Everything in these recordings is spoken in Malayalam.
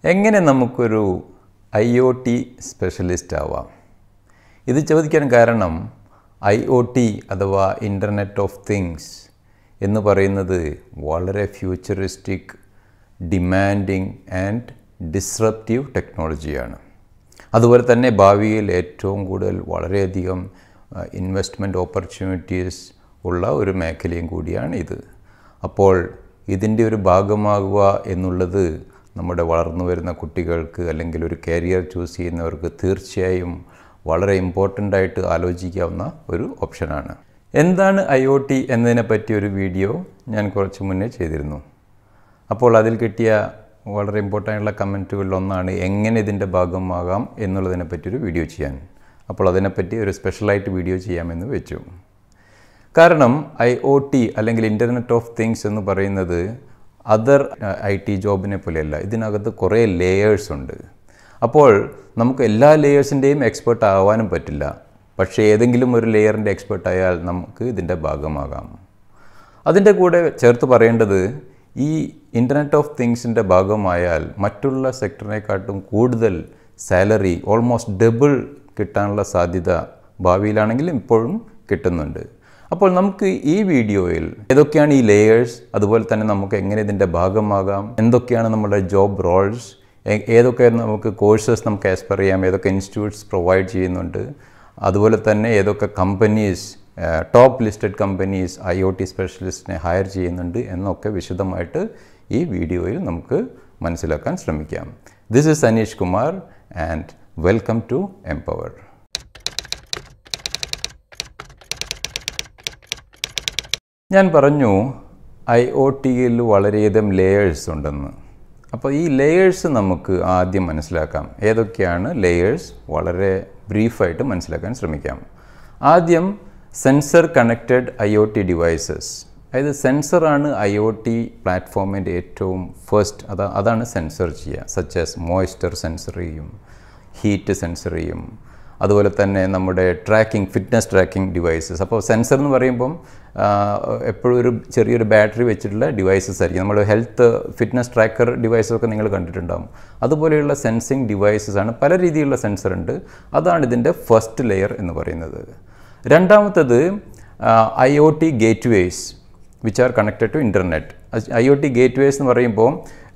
എങ്ങനെ നമുക്കൊരു ഐ ഒ ടി സ്പെഷ്യലിസ്റ്റ് ആവാം ഇത് ചോദിക്കാൻ കാരണം ഐ ഒ ടി അഥവാ ഇൻ്റർനെറ്റ് ഓഫ് തിങ്സ് എന്ന് പറയുന്നത് വളരെ ഫ്യൂച്ചറിസ്റ്റിക് ഡിമാൻഡിങ് ആൻഡ് ഡിസ്റപ്റ്റീവ് ടെക്നോളജിയാണ് അതുപോലെ തന്നെ ഭാവിയിൽ ഏറ്റവും കൂടുതൽ വളരെയധികം ഇൻവെസ്റ്റ്മെൻറ്റ് ഓപ്പർച്യൂണിറ്റീസ് ഉള്ള ഒരു മേഖലയും കൂടിയാണ് ഇത് അപ്പോൾ ഇതിൻ്റെ ഒരു ഭാഗമാകുക എന്നുള്ളത് നമ്മുടെ വളർന്നു വരുന്ന കുട്ടികൾക്ക് അല്ലെങ്കിൽ ഒരു കരിയർ ചൂസ് ചെയ്യുന്നവർക്ക് തീർച്ചയായും വളരെ ഇമ്പോർട്ടൻ്റ് ആയിട്ട് ആലോചിക്കാവുന്ന ഒരു ഓപ്ഷനാണ് എന്താണ് ഐ ഒ ടി എന്നതിനെ പറ്റിയ ഒരു വീഡിയോ ഞാൻ കുറച്ച് മുന്നേ ചെയ്തിരുന്നു അപ്പോൾ അതിൽ കിട്ടിയ വളരെ ഇമ്പോർട്ടൻ്റ് ആയിട്ടുള്ള കമൻറ്റുകളിൽ ഒന്നാണ് എങ്ങനെ ഇതിൻ്റെ ഭാഗമാകാം എന്നുള്ളതിനെ പറ്റിയൊരു വീഡിയോ ചെയ്യാൻ അപ്പോൾ അതിനെപ്പറ്റി ഒരു സ്പെഷ്യലായിട്ട് വീഡിയോ ചെയ്യാമെന്ന് വെച്ചു കാരണം ഐ ഒ ടി അല്ലെങ്കിൽ ഇൻ്റർനെറ്റ് ഓഫ് തിങ്സ് എന്ന് പറയുന്നത് അതർ ഐ ടി ജോബിനെ പോലെയല്ല ഇതിനകത്ത് കുറേ ലേയേഴ്സ് ഉണ്ട് അപ്പോൾ നമുക്ക് എല്ലാ ലേയേഴ്സിൻ്റെയും എക്സ്പേർട്ട് ആവാനും പറ്റില്ല പക്ഷേ ഏതെങ്കിലും ഒരു ലെയറിൻ്റെ എക്സ്പേർട്ട് ആയാൽ നമുക്ക് ഇതിൻ്റെ ഭാഗമാകാം അതിൻ്റെ കൂടെ ചേർത്ത് പറയേണ്ടത് ഈ ഇൻ്റർനെറ്റ് ഓഫ് തിങ്സിൻ്റെ ഭാഗമായാൽ മറ്റുള്ള സെക്ടറിനെക്കാട്ടും കൂടുതൽ സാലറി ഓൾമോസ്റ്റ് ഡബിൾ കിട്ടാനുള്ള സാധ്യത ഭാവിയിലാണെങ്കിലും ഇപ്പോഴും കിട്ടുന്നുണ്ട് അപ്പോൾ നമുക്ക് ഈ വീഡിയോയിൽ ഏതൊക്കെയാണ് ഈ ലേയേഴ്സ് അതുപോലെ തന്നെ നമുക്ക് എങ്ങനെ ഇതിൻ്റെ ഭാഗമാകാം എന്തൊക്കെയാണ് നമ്മുടെ ജോബ് റോൾസ് ഏതൊക്കെ നമുക്ക് കോഴ്സസ് നമുക്ക് ആസ്പെർ ചെയ്യാം ഏതൊക്കെ ഇൻസ്റ്റിറ്റ്യൂട്ട്സ് പ്രൊവൈഡ് ചെയ്യുന്നുണ്ട് അതുപോലെ തന്നെ ഏതൊക്കെ companies top listed companies I O T സ്പെഷ്യലിസ്റ്റിനെ ഹയർ ചെയ്യുന്നുണ്ട് എന്നൊക്കെ വിശദമായിട്ട് ഈ വീഡിയോയിൽ നമുക്ക് മനസ്സിലാക്കാൻ ശ്രമിക്കാം this is Aneesh Kumar and welcome to Empower ഞാൻ പറഞ്ഞു ഐ ഒ ടിയിൽ വളരെയധികം ലേയേഴ്സ് ഉണ്ടെന്ന് അപ്പോൾ ഈ ലേയേഴ്സ് നമുക്ക് ആദ്യം മനസ്സിലാക്കാം ഏതൊക്കെയാണ് ലേയേഴ്സ് വളരെ ബ്രീഫായിട്ട് മനസ്സിലാക്കാൻ ശ്രമിക്കാം ആദ്യം sensor connected I O T devices അതായത് സെൻസറാണ് ഐ ഒ ടി പ്ലാറ്റ്ഫോമിൻ്റെ ഏറ്റവും ഫസ്റ്റ് അതാ അതാണ് സെൻസർ ചെയ്യുക സച്ച് ആസ് മോയ്സ്ചർ സെൻസർ ചെയ്യും ഹീറ്റ് സെൻസർ ചെയ്യും അതുപോലെ തന്നെ നമ്മുടെ ട്രാക്കിംഗ് ഫിറ്റ്നസ് ട്രാക്കിംഗ് ഡിവൈസസ് അപ്പോൾ സെൻസർ എന്ന് പറയുമ്പം എപ്പോഴും ഒരു ചെറിയൊരു ബാറ്ററി വെച്ചിട്ടുള്ള ഡിവൈസസ് ആയിരിക്കും നമ്മൾ ഹെൽത്ത് ഫിറ്റ്നസ് ട്രാക്കർ ഡിവൈസൊക്കെ നിങ്ങൾ കണ്ടിട്ടുണ്ടാകും അതുപോലെയുള്ള സെൻസിങ് ഡിവൈസസ് ആണ് പല രീതിയിലുള്ള സെൻസർ ഉണ്ട് അതാണ് ഇതിൻ്റെ ഫസ്റ്റ് ലെയർ എന്ന് പറയുന്നത് രണ്ടാമത്തത് I O T gateways which are connected to internet I O T gateways എന്ന് പറയുമ്പോൾ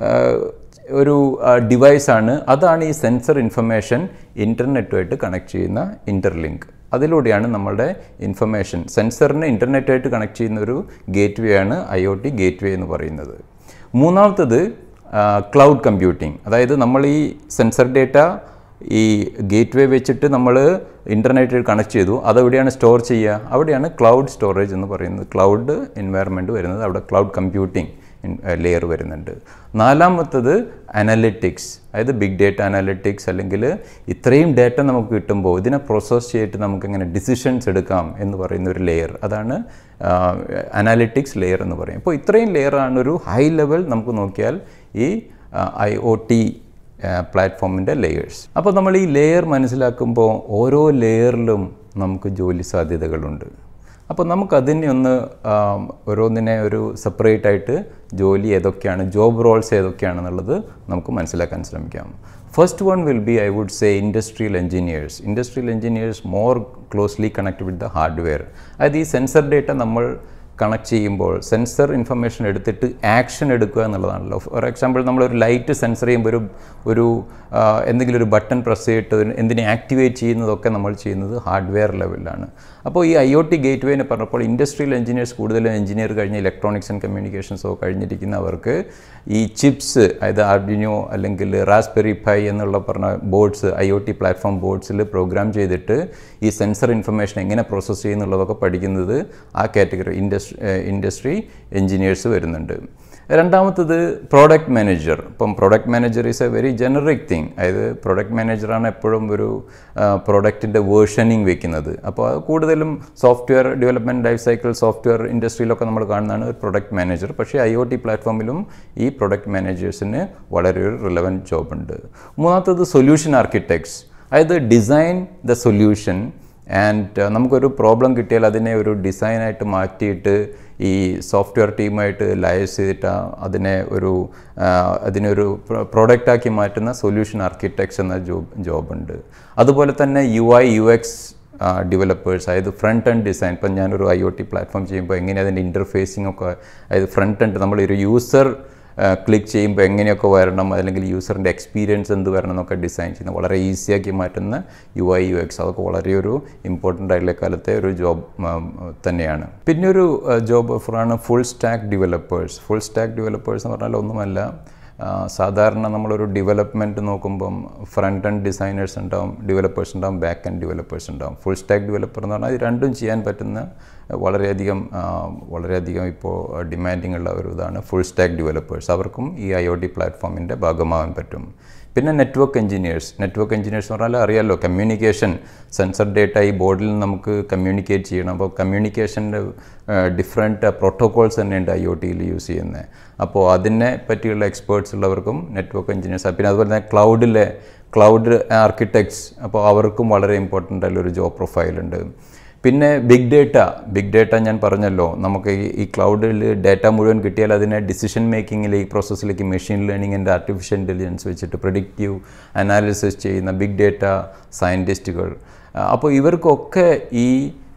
ഒരു ഡിവൈസാണ് അതാണ് ഈ സെൻസർ ഇൻഫർമേഷൻ ഇൻ്റർനെറ്റുമായിട്ട് കണക്ട് ചെയ്യുന്ന ഇൻ്റർലിങ്ക് അതിലൂടെയാണ് നമ്മളുടെ ഇൻഫർമേഷൻ സെൻസറിനെ ഇൻ്റർനെറ്റായിട്ട് കണക്ട് ചെയ്യുന്ന ഒരു ഗേറ്റ് വേ ആണ് I O T gateway എന്ന് പറയുന്നത് മൂന്നാമത്തത് ക്ലൗഡ് കമ്പ്യൂട്ടിംഗ് അതായത് നമ്മൾ ഈ സെൻസർ ഡേറ്റ ഈ ഗേറ്റ് വേ വെച്ചിട്ട് നമ്മൾ ഇൻ്റർനെറ്റിൽ കണക്ട് ചെയ്തു അതെവിടെയാണ് സ്റ്റോർ ചെയ്യുക അവിടെയാണ് ക്ലൗഡ് സ്റ്റോറേജ് എന്ന് പറയുന്നത് ക്ലൗഡ് എൻവയറമെൻറ്റ് വരുന്നത് അവിടെ ക്ലൗഡ് കമ്പ്യൂട്ടിംഗ് ലെയർ വരുന്നുണ്ട് നാലാമത്തത് അനലിറ്റിക്സ് അതായത് ബിഗ് ഡേറ്റ അനലിറ്റിക്സ് അല്ലെങ്കിൽ ഇത്രയും ഡേറ്റ നമുക്ക് കിട്ടുമ്പോൾ ഇതിനെ പ്രോസസ്സ് ചെയ്തിട്ട് നമുക്ക് എങ്ങനെ ഡിസിഷൻസ് എടുക്കാം എന്ന് പറയുന്ന ഒരു ലെയർ അതാണ് അനാലിറ്റിക്സ് ലെയർ എന്ന് പറയും അപ്പോൾ ഇത്രയും ലെയറാണ് ഒരു ഹൈ ലെവൽ നമുക്ക് നോക്കിയാൽ ഈ ഐ ഒ ടി പ്ലാറ്റ്ഫോമിൻ്റെ ലെയേഴ്സ് അപ്പോൾ നമ്മൾ ഈ ലെയർ മനസ്സിലാക്കുമ്പോൾ ഓരോ ലെയറിലും നമുക്ക് ജോലി സാധ്യതകളുണ്ട് അപ്പോൾ നമുക്കതിനെ ഒന്ന് ഓരോന്നിനെ ഒരു സെപ്പറേറ്റ് ആയിട്ട് ജോലി ഏതൊക്കെയാണ് ജോബ് റോൾസ് ഏതൊക്കെയാണെന്നുള്ളത് നമുക്ക് മനസ്സിലാക്കാൻ ശ്രമിക്കാം first one will be I would say industrial engineers industrial engineers more closely connect with the hardware അതായത് ഈ സെൻസർ ഡേറ്റ നമ്മൾ കണക്ട് ചെയ്യുമ്പോൾ സെൻസർ ഇൻഫർമേഷൻ എടുത്തിട്ട് ആക്ഷൻ എടുക്കുക എന്നുള്ളതാണല്ലോ ഫോർ എക്സാമ്പിൾ നമ്മളൊരു ലൈറ്റ് സെൻസർ ചെയ്യുമ്പോൾ ഒരു ഒരു എന്തെങ്കിലും ഒരു ബട്ടൺ പ്രസ് ചെയ്തിട്ട് എന്തിനെ ആക്ടിവേറ്റ് ചെയ്യുന്നതൊക്കെ നമ്മൾ ചെയ്യുന്നത് ഹാർഡ്വെയർ ലെവലിലാണ് അപ്പോൾ ഈ ഐ ഒ ടി ഗേറ്റ് വേനെ പറഞ്ഞപ്പോൾ ഇൻഡസ്ട്രിയൽ എഞ്ചിനീയേഴ്സ് കൂടുതലും എഞ്ചിനീയർ കഴിഞ്ഞ ഇലക്ട്രോണിക്സ് ആൻഡ് കമ്മ്യൂണിക്കേഷൻസോ കഴിഞ്ഞിരിക്കുന്നവർക്ക് ഈ ചിപ്സ് അതായത് ആർഡിനോ അല്ലെങ്കിൽ റാസ്ബെറി പൈ എന്നുള്ള പറഞ്ഞ boards I O T platform ബോർഡ്സിൽ പ്രോഗ്രാം ചെയ്തിട്ട് ഈ സെൻസർ ഇൻഫർമേഷൻ എങ്ങനെ പ്രോസസ്സ് ചെയ്യുന്നുള്ളതൊക്കെ പഠിക്കുന്നത് ആ കാറ്റഗറി ഇൻഡസ്ട്രി ഇൻഡസ്ട്രി എഞ്ചിനീയേഴ്സ് വരുന്നുണ്ട് രണ്ടാമത്തത് പ്രോഡക്റ്റ് മാനേജർ ഇപ്പം product manager is a very generic thing അതായത് പ്രോഡക്റ്റ് മാനേജറാണ് എപ്പോഴും ഒരു പ്രോഡക്റ്റിൻ്റെ വേർഷനിങ് വെക്കുന്നത് അപ്പോൾ അത് കൂടുതലും software development life cycle software ഇൻഡസ്ട്രിയിലൊക്കെ നമ്മൾ കാണുന്നതാണ് ഒരു പ്രൊഡക്റ്റ് മാനേജർ പക്ഷേ ഐ ഒ ടി പ്ലാറ്റ്ഫോമിലും ഈ പ്രൊഡക്റ്റ് മാനേജേഴ്സിന് വളരെ ഒരു റിലവൻറ്റ് ജോബുണ്ട് മൂന്നാമത്തത് സൊല്യൂഷൻ ആർക്കിടെക്ട്സ് അതായത് ഡിസൈൻ ദ സൊല്യൂഷൻ ആൻഡ് നമുക്കൊരു പ്രോബ്ലം കിട്ടിയാൽ അതിനെ ഒരു ഡിസൈനായിട്ട് മാറ്റിയിട്ട് ഈ സോഫ്റ്റ്വെയർ ടീമായിട്ട് ലയസ് ചെയ്തിട്ട് അതിനെ ഒരു അതിനൊരു പ്രോഡക്റ്റാക്കി മാറ്റുന്ന സൊല്യൂഷൻ ആർക്കിടെക്ട്സ് എന്ന ജോബ് ജോബുണ്ട് അതുപോലെ തന്നെ U I U X developers അതായത് ഫ്രണ്ട് എൻഡ് ഡിസൈൻ ഇപ്പം ഞാനൊരു ഐ ഒ ടി പ്ലാറ്റ്ഫോം ചെയ്യുമ്പോൾ എങ്ങനെ അതിൻ്റെ ഇൻ്റർഫേസിംഗ് ഒക്കെ അതായത് ഫ്രണ്ട് എൻഡ് നമ്മളൊരു യൂസർ ക്ലിക്ക് ചെയ്യുമ്പോൾ എങ്ങനെയൊക്കെ വരണം അല്ലെങ്കിൽ യൂസറിൻ്റെ എക്സ്പീരിയൻസ് എന്ത് വരണം എന്നൊക്കെ ഡിസൈൻ ചെയ്യുന്ന വളരെ ഈസിയാക്കി മാറ്റുന്ന യു ഐ യു എക്സ് അതൊക്കെ വളരെ ഒരു ഇമ്പോർട്ടൻ്റ് ആയിട്ടുള്ള കാലത്തെ ഒരു ജോബ് തന്നെയാണ് പിന്നെ ഒരു ജോബ് ഓഫറാണ് full stack developers full stack developers എന്ന് പറഞ്ഞാൽ ഒന്നുമല്ല സാധാരണ നമ്മളൊരു ഡെവലപ്മെൻറ്റ് നോക്കുമ്പം ഫ്രണ്ട് എൻഡ് ഡിസൈനേഴ്സ് ഉണ്ടാവും ഡെവലപ്പേഴ്സ് ഉണ്ടാവും ബാക്ക് എൻഡ് ഡെവലപ്പേഴ്സ് ഉണ്ടാവും ഫുൾ സ്റ്റാക്ക് ഡെവലപ്പർ എന്ന് പറഞ്ഞാൽ ഇത് രണ്ടും ചെയ്യാൻ പറ്റുന്ന വളരെയധികം വളരെയധികം ഇപ്പോൾ ഡിമാൻഡിങ് ഉള്ള ഒരു ഇതാണ് ഫുൾ സ്റ്റാക്ക് ഡെവലപ്പേഴ്സ് അവർക്കും ഈ ഐ ഒ ടി പ്ലാറ്റ്ഫോമിൻ്റെ ഭാഗമാകാൻ പറ്റും പിന്നെ നെറ്റ്വർക്ക് എഞ്ചിനീയേഴ്സ് നെറ്റ്വർക്ക് എഞ്ചിനീയേഴ്സ് എന്ന് പറഞ്ഞാൽ അറിയാമല്ലോ കമ്മ്യൂണിക്കേഷൻ സെൻസർ ഡേറ്റ ഈ ബോർഡിൽ നമുക്ക് കമ്മ്യൂണിക്കേറ്റ് ചെയ്യണം അപ്പോൾ കമ്മ്യൂണിക്കേഷൻ്റെ ഡിഫറെൻറ്റ് പ്രോട്ടോകോൾസ് തന്നെയുണ്ട് ഐ ഒ ടിയിൽ യൂസ് ചെയ്യുന്നത് അപ്പോൾ അതിനെ പറ്റിയുള്ള എക്സ്പേർട്സ് ഉള്ളവർക്കും നെറ്റ്വർക്ക് എഞ്ചിനീയേഴ്സ് പിന്നെ അതുപോലെ തന്നെ ക്ലൗഡിലെ ക്ലൗഡ് ആർക്കിടെക്ട്സ് അപ്പോൾ അവർക്കും വളരെ ഇമ്പോർട്ടൻ്റ് ആയിട്ടുള്ളൊരു ജോബ് പ്രൊഫൈലുണ്ട് പിന്നെ ബിഗ് ഡേറ്റ ബിഗ് ഡേറ്റ ഞാൻ പറഞ്ഞല്ലോ നമുക്ക് ഈ ക്ലൗഡിൽ ഡേറ്റ മുഴുവൻ കിട്ടിയാൽ അതിനെ ഡിസിഷൻ മേക്കിങ്ങിലേക്ക് ഈ പ്രോസസ്സിലേക്ക് മെഷീൻ ലേണിംഗിൻ്റെ ആർട്ടിഫിഷ്യൽ ഇൻ്റലിജൻസ് വെച്ചിട്ട് പ്രഡിക്റ്റീവ് അനാലിസിസ് ചെയ്യുന്ന ബിഗ് ഡേറ്റ സയൻറ്റിസ്റ്റുകൾ അപ്പോൾ ഇവർക്കൊക്കെ ഈ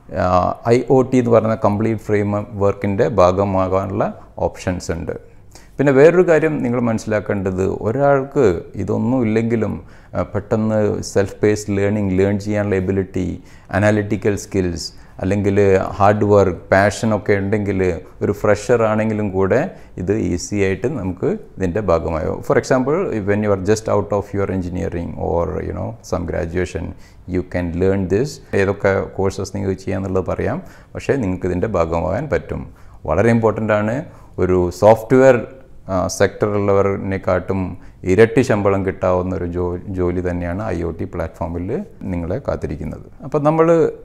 ഐ ഒ ടി എന്ന് പറയുന്ന കംപ്ലീറ്റ് ഫ്രെയിം വർക്കിൻ്റെ ഭാഗമാകാനുള്ള ഓപ്ഷൻസ് ഉണ്ട് പിന്നെ വേറൊരു കാര്യം നിങ്ങൾ മനസ്സിലാക്കേണ്ടത് ഒരാൾക്ക് ഇതൊന്നും ഇല്ലെങ്കിലും പെട്ടെന്ന് സെൽഫ് ബേസ്ഡ് ലേണിംഗ് ലേൺ ചെയ്യാനുള്ള എബിലിറ്റി അനാലിറ്റിക്കൽ സ്കിൽസ് അല്ലെങ്കിൽ ഹാർഡ് വർക്ക് പാഷനൊക്കെ ഉണ്ടെങ്കിൽ ഒരു ഫ്രഷർ ആണെങ്കിലും കൂടെ ഇത് ഈസി ആയിട്ട് നമുക്ക് ഇതിൻ്റെ ഭാഗമായോ for example when you are just out of your engineering or you know some graduation you can learn this ഏതൊക്കെ കോഴ്സസ് നിങ്ങൾക്ക് ചെയ്യാന്നുള്ളത് പറയാം പക്ഷേ നിങ്ങൾക്ക് ഇതിൻ്റെ ഭാഗമാകാൻ പറ്റും വളരെ ഇമ്പോർട്ടൻ്റ് ആണ് ഒരു സോഫ്റ്റ്വെയർ സെക്ടറിലുള്ളവരിനെക്കാട്ടും ഇരട്ടി ശമ്പളം കിട്ടാവുന്ന ഒരു ജോ ജോലി തന്നെയാണ് ഐ ഒ ടി പ്ലാറ്റ്ഫോമിൽ നിങ്ങളെ കാത്തിരിക്കുന്നത് അപ്പം നമ്മൾ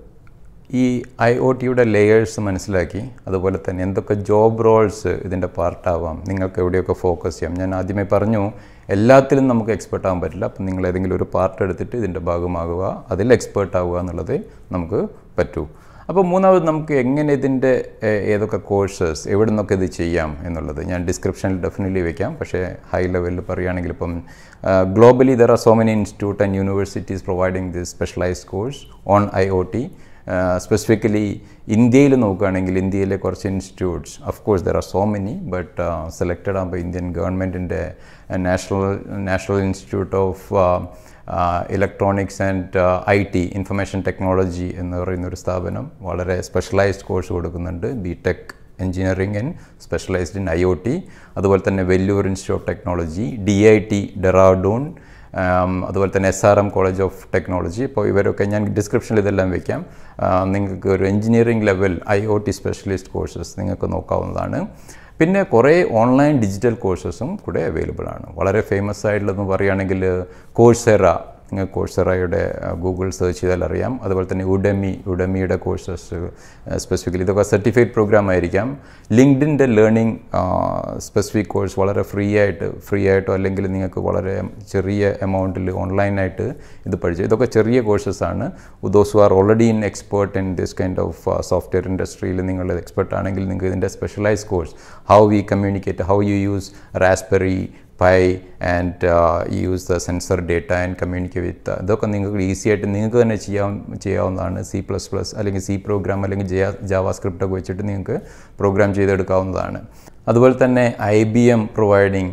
ഈ ഐ ഒ ടിയുടെ ലെയേഴ്സ് മനസ്സിലാക്കി അതുപോലെ തന്നെ എന്തൊക്കെ ജോബ് റോൾസ് ഇതിൻ്റെ പാർട്ടാവാം നിങ്ങൾക്ക് എവിടെയൊക്കെ ഫോക്കസ് ചെയ്യാം ഞാൻ ആദ്യമേ പറഞ്ഞു എല്ലാത്തിലും നമുക്ക് എക്സ്പേർട്ട് ആകാൻ പറ്റില്ല അപ്പം നിങ്ങൾ ഏതെങ്കിലും ഒരു പാർട്ട് എടുത്തിട്ട് ഇതിൻ്റെ ഭാഗമാകുക അതിൽ എക്സ്പേർട്ട് ആവുക എന്നുള്ളത് നമുക്ക് പറ്റൂ അപ്പോൾ മൂന്നാമത് നമുക്ക് എങ്ങനെ ഇതിൻ്റെ ഏതൊക്കെ കോഴ്സസ് എവിടെ നിന്നൊക്കെ ഇത് ചെയ്യാം എന്നുള്ളത് ഞാൻ ഡിസ്ക്രിപ്ഷനിൽ ഡെഫിനറ്റ്ലി വെക്കാം പക്ഷേ ഹൈ ലെവലിൽ പറയുകയാണെങ്കിൽ ഇപ്പം globally there are so many institute and universities providing this specialised course on I O T specifically ഇന്ത്യയിൽ നോക്കുകയാണെങ്കിൽ ഇന്ത്യയിലെ കുറച്ച് institutes of course there are so many but selected ആകുമ്പോൾ ഇന്ത്യൻ ഗവൺമെൻറ്റിൻ്റെ national national institute of electronics and I T information technology എന്ന് പറയുന്ന ഒരു സ്ഥാപനം വളരെ സ്പെഷ്യലൈസ്ഡ് കോഴ്സ് കൊടുക്കുന്നുണ്ട് B Tech engineering and specialised in I O T അതുപോലെ തന്നെ Vellore institute of technology D I T Dehradun അതുപോലെ തന്നെ S R M college of technology ഇപ്പോൾ ഇവരൊക്കെ ഞാൻ ഡിസ്ക്രിപ്ഷനിൽ ഇതെല്ലാം വെക്കാം നിങ്ങൾക്ക് ഒരു engineering level I O T specialist courses നിങ്ങൾക്ക് നോക്കാവുന്നതാണ് പിന്നെ കുറേ ഓൺലൈൻ ഡിജിറ്റൽ കോഴ്സസും കൂടെ അവൈലബിൾ ആണ് വളരെ ഫേമസ് ആയിട്ടുള്ളതെന്ന് പറയുകയാണെങ്കിൽ കോഴ്സെറ നിങ്ങൾ കോഴ്സെറയുടെ ഗൂഗിൾ സെർച്ച് ചെയ്താൽ അറിയാം അതുപോലെ തന്നെ ഉഡമി ഉഡമിയുടെ കോഴ്സസ് സ്പെസിഫിക്കലി ഇതൊക്കെ സർട്ടിഫൈഡ് പ്രോഗ്രാം ആയിരിക്കാം ലിങ്ക്ഡിൻ്റെ ലേണിംഗ് സ്പെസിഫിക് കോഴ്സ് വളരെ ഫ്രീ ആയിട്ട് ഫ്രീ ആയിട്ടോ അല്ലെങ്കിൽ നിങ്ങൾക്ക് വളരെ ചെറിയ എമൗണ്ടിൽ ഓൺലൈനായിട്ട് ഇത് പഠിച്ചു ഇതൊക്കെ ചെറിയ കോഴ്സസ് ആണ് those who are already in expert in this kind of software ഇൻഡസ്ട്രിയിൽ നിങ്ങൾ എക്സ്പെർട്ട് ആണെങ്കിൽ നിങ്ങൾക്ക് ഇതിൻ്റെ specialise course how we communicate how you use Raspberry Pi and use the sensor data and communicate with ഇതൊക്കെ നിങ്ങൾക്ക് ഈസി ആയിട്ട് നിങ്ങൾക്ക് തന്നെ ചെയ്യാൻ ചെയ്യാവുന്നതാണ് സി പ്ലസ് പ്ലസ് അല്ലെങ്കിൽ സി പ്രോഗ്രാം അല്ലെങ്കിൽ ജാ ജാവാ സ്ക്രിപ്റ്റൊക്കെ വെച്ചിട്ട് നിങ്ങൾക്ക് പ്രോഗ്രാം ചെയ്തെടുക്കാവുന്നതാണ് അതുപോലെ തന്നെ I B M providing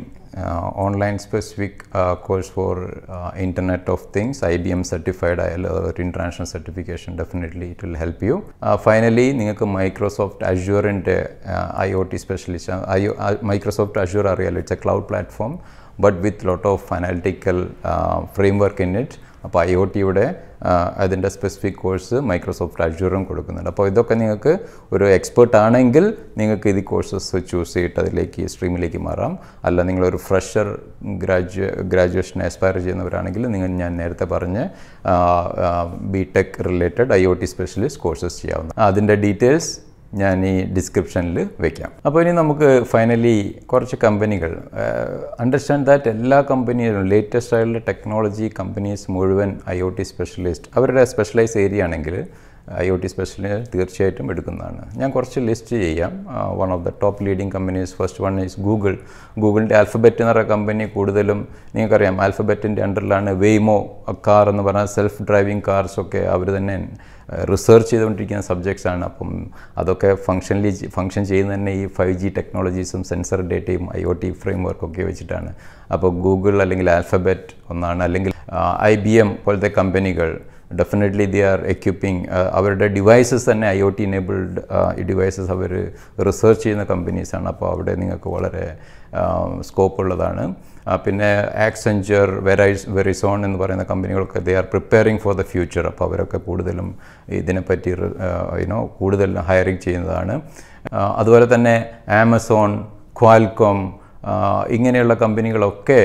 online specific course for internet of things I B M certified ആയാലും ഒരു international certification definitely it will help you finally നിങ്ങൾക്ക് മൈക്രോസോഫ്റ്റ് അഷ്യൂറിൻ്റെ I O T specialist I Microsoft Azure അറിയാലോ it's a cloud platform but with lot of analytical framework in it അപ്പോൾ ഐ ഒ ടിയുടെ അതിൻ്റെ സ്പെസിഫിക് കോഴ്സ് മൈക്രോസോഫ്റ്റ് അഷ്യൂറും കൊടുക്കുന്നുണ്ട് അപ്പോൾ ഇതൊക്കെ നിങ്ങൾക്ക് ഒരു എക്സ്പേർട്ട് ആണെങ്കിൽ നിങ്ങൾക്ക് ഇത് കോഴ്സസ് ചൂസ് ചെയ്തിട്ട് അതിലേക്ക് സ്ട്രീമിലേക്ക് മാറാം അല്ല നിങ്ങളൊരു ഫ്രഷർ ഗ്രാജു ഗ്രാജുവേഷൻ എക്സ്പയർ ചെയ്യുന്നവരാണെങ്കിൽ നിങ്ങൾ ഞാൻ നേരത്തെ പറഞ്ഞ് B Tech related I O T specialist courses ചെയ്യാവുന്ന അതിൻ്റെ ഡീറ്റെയിൽസ് ഞാൻ ഈ ഡിസ്ക്രിപ്ഷനിൽ വെക്കാം അപ്പോൾ ഇനി നമുക്ക് ഫൈനലി കുറച്ച് കമ്പനികൾ അണ്ടർസ്റ്റാൻഡ് ദാറ്റ് എല്ലാ കമ്പനികളും ലേറ്റസ്റ്റ് ആയിട്ടുള്ള ടെക്നോളജി കമ്പനീസ് മുഴുവൻ ഐ ഒ ടി സ്പെഷ്യലിസ്റ്റ് അവരുടെ സ്പെഷ്യലൈസ് ഏരിയ ആണെങ്കിൽ ഐ ഒ ടി സ്പെഷ്യലിസ്റ്റ് തീർച്ചയായിട്ടും എടുക്കുന്നതാണ് ഞാൻ കുറച്ച് ലിസ്റ്റ് ചെയ്യാം one of the top leading companies first one is Google ഗൂഗിളിൻ്റെ ആൽഫബറ്റ് എന്ന് പറയുന്ന കമ്പനി കൂടുതലും നിങ്ങൾക്കറിയാം ആൽഫബറ്റിൻ്റെ അണ്ടറിലാണ് വെയ്മോ കാർ എന്ന് പറഞ്ഞാൽ സെൽഫ് ഡ്രൈവിംഗ് കാർസൊക്കെ അവർ തന്നെ റിസർച്ച് ചെയ്തുകൊണ്ടിരിക്കുന്ന സബ്ജക്ട്സ് ആണ് അപ്പം അതൊക്കെ ഫങ്ഷനലി ഫങ്ഷൻ ചെയ്യുന്ന തന്നെ ഈ ഫൈവ് ജി ടെക്നോളജീസും സെൻസർ ഡേറ്റയും ഐ ഒ ടി ഫ്രെയിം വർക്കൊക്കെ വെച്ചിട്ടാണ് അപ്പോൾ ഗൂഗിൾ അല്ലെങ്കിൽ ആൽഫബറ്റ് ഒന്നാണ് അല്ലെങ്കിൽ ഐ ബി എം പോലത്തെ കമ്പനികൾ ഡെഫിനറ്റ്ലി ദി ആർ എക്യുപ്പിംഗ് അവരുടെ ഡിവൈസസ് തന്നെ I O T enabled devices അവർ റിസർച്ച് ചെയ്യുന്ന കമ്പനീസാണ് അപ്പോൾ അവിടെ നിങ്ങൾക്ക് വളരെ സ്കോപ്പ് ഉള്ളതാണ് പിന്നെ ആക്സെഞ്ചർ വെറൈസ് വെറിസോൺ എന്ന് പറയുന്ന കമ്പനികളൊക്കെ they are preparing for the future അപ്പോൾ അവരൊക്കെ കൂടുതലും ഇതിനെപ്പറ്റി യുനോ കൂടുതൽ ഹയറിംഗ് ചെയ്യുന്നതാണ് അതുപോലെ തന്നെ ആമസോൺ ക്വാൽകോം ഇങ്ങനെയുള്ള കമ്പനികളൊക്കെ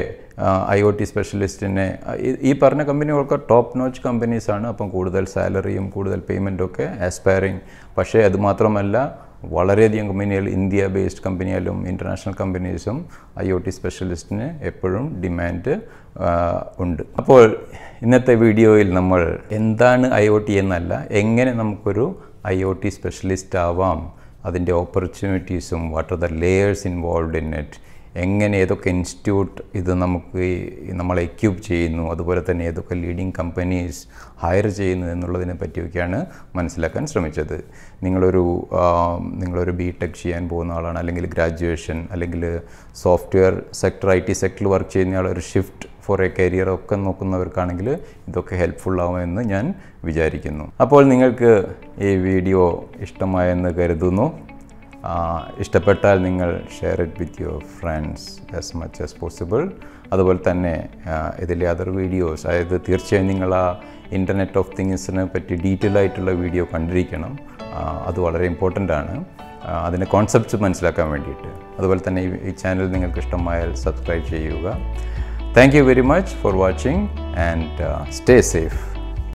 ഐ ഒ ടി സ്പെഷ്യലിസ്റ്റിനെ ഈ പറഞ്ഞ കമ്പനികളൊക്കെ ടോപ്പ് നോച്ച് കമ്പനീസാണ് അപ്പം കൂടുതൽ സാലറിയും കൂടുതൽ പേയ്മെൻറ്റും ഒക്കെ ആസ്പയറിങ് പക്ഷേ അതുമാത്രമല്ല വളരെയധികം കമ്പനികൾ ഇന്ത്യ ബേസ്ഡ് കമ്പനിയാലും ഇൻ്റർനാഷണൽ കമ്പനീസും ഐ ഒ ടി സ്പെഷ്യലിസ്റ്റിന് എപ്പോഴും ഡിമാൻഡ് ഉണ്ട് അപ്പോൾ ഇന്നത്തെ വീഡിയോയിൽ നമ്മൾ എന്താണ് ഐ ഒ ടി എന്നല്ല എങ്ങനെ നമുക്കൊരു ഐ ഒ ടി സ്പെഷ്യലിസ്റ്റ് ആവാം അതിൻ്റെ ഓപ്പർച്യൂണിറ്റീസും what are the layers involve in it എങ്ങനെ ഏതൊക്കെ ഇൻസ്റ്റിറ്റ്യൂട്ട് ഇത് നമുക്ക് നമ്മളെ എക്യൂപ്പ് ചെയ്യുന്നു അതുപോലെ തന്നെ ഏതൊക്കെ ലീഡിങ് കമ്പനീസ് ഹയർ ചെയ്യുന്നു എന്നുള്ളതിനെ പറ്റിയൊക്കെയാണ് മനസ്സിലാക്കാൻ ശ്രമിച്ചത് നിങ്ങളൊരു നിങ്ങളൊരു ബി ടെക് ചെയ്യാൻ പോകുന്ന ആളാണ് അല്ലെങ്കിൽ ഗ്രാജുവേഷൻ അല്ലെങ്കിൽ സോഫ്റ്റ്വെയർ സെക്ടർ ഐ ടി സെക്ടറിൽ വർക്ക് ചെയ്യുന്ന ആൾ ഒരു ഷിഫ്റ്റ് ഫോർ എ കരിയർ ഒക്കെ നോക്കുന്നവർക്കാണെങ്കിൽ ഇതൊക്കെ ഹെൽപ്ഫുൾ ആവുമെന്ന് ഞാൻ വിചാരിക്കുന്നു അപ്പോൾ നിങ്ങൾക്ക് ഈ വീഡിയോ ഇഷ്ടമായെന്ന് കരുതുന്നു ഇഷ്ടപ്പെട്ടാൽ നിങ്ങൾ share it with your friends as much as possible അതുപോലെ തന്നെ ഇതിലെ അതർ വീഡിയോസ് അതായത് തീർച്ചയായും നിങ്ങൾ ആ ഇൻ്റർനെറ്റ് ഓഫ് തിങ്സിനെ പറ്റി ഡീറ്റെയിൽ ആയിട്ടുള്ള വീഡിയോ കണ്ടിരിക്കണം അത് വളരെ ഇമ്പോർട്ടൻ്റ് ആണ് അതിൻ്റെ കോൺസെപ്റ്റ്സ് മനസ്സിലാക്കാൻ വേണ്ടിയിട്ട് അതുപോലെ തന്നെ ഈ ചാനൽ നിങ്ങൾക്ക് ഇഷ്ടമായാൽ സബ്സ്ക്രൈബ് ചെയ്യുക thank you very much for watching and stay safe